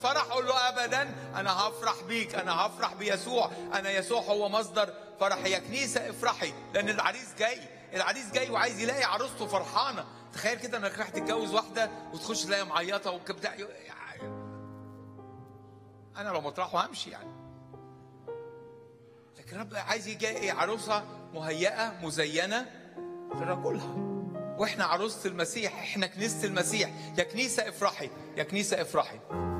فرح اقول له ابدا انا هفرح بيك انا هفرح بيسوع انا يسوع هو مصدر فرحي يا كنيسه افرحي لان العريس جاي العريس جاي وعايز يلاقي عروسته فرحانه تخيل كده انك رايح تتجوز واحده وتخش تلاقيها معيطه وكبتاع انا لو مطرحه همشي يعني لكن رب عايز يجي عروسه مهيئه مزينه لرجلها واحنا عروسه المسيح احنا كنيسه المسيح يا كنيسه افرحي يا كنيسه افرحي